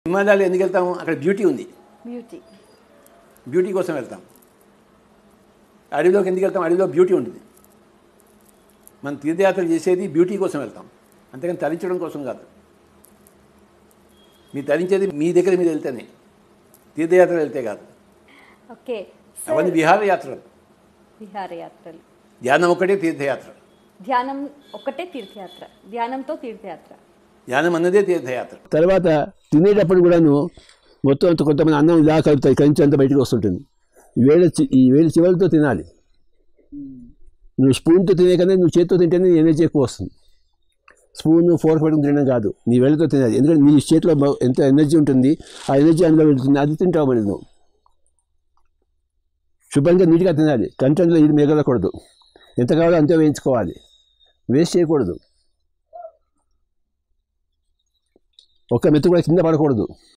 హిమాలయాలు ఎందుకు వెళ్తాము అక్కడ బ్యూటీ ఉంది బ్యూటీ బ్యూటీ కోసం వెళ్తాం అడవిలోకి ఎందుకు వెళ్తాం అడవిలో బ్యూటీ ఉంటుంది మనం తీర్థయాత్రలు చేసేది బ్యూటీ కోసం వెళ్తాం అంతేకాని తరించడం కోసం కాదు మీరు తరించేది మీ దగ్గర మీరు వెళ్తేనే తీర్థయాత్రలు వెళ్తే కాదు ఓకే అవన్నీ విహారయాత్రలు విహారయాత్రలు ధ్యానం ఒక్కటే తీర్థయాత్ర ధ్యానం ఒక్కటే తీర్థయాత్ర ధ్యానంతో తీర్థయాత్ర ధ్యానం అన్నదే తీర్థయాత్ర తర్వాత తినేటప్పుడు కూడాను మొత్తం అంత కొంతమంది అన్నం ఇలా కలుపుతాయి కంచి అంతా బయటకు వస్తుంటుంది ఈ వేళ చి- ఈ వేళ చివరితో తినాలి నువ్వు స్పూన్తో తినే కన్నా నువ్వు చేతితో తింటేనే నీ ఎనర్జీ ఎక్కువ వస్తుంది స్పూన్ ఫోర్క్ పెట్టుకుని తినడం కాదు నీ వేళతో తినాలి ఎందుకంటే నీ చేతిలో బ- ఎంత ఎనర్జీ ఉంటుంది ఆ ఎనర్జీ అందులో వెళ్తుంది అది తింటావు మరి నువ్వు శుభ్రంగా నీట్గా తినాలి కంటెంట్లో ఇది మిగలకూడదు ఎంత కావాలో అంతే వేయించుకోవాలి వేస్ట్ చేయకూడదు ఒక్క మెత్తు కూడా కింద పడకూడదు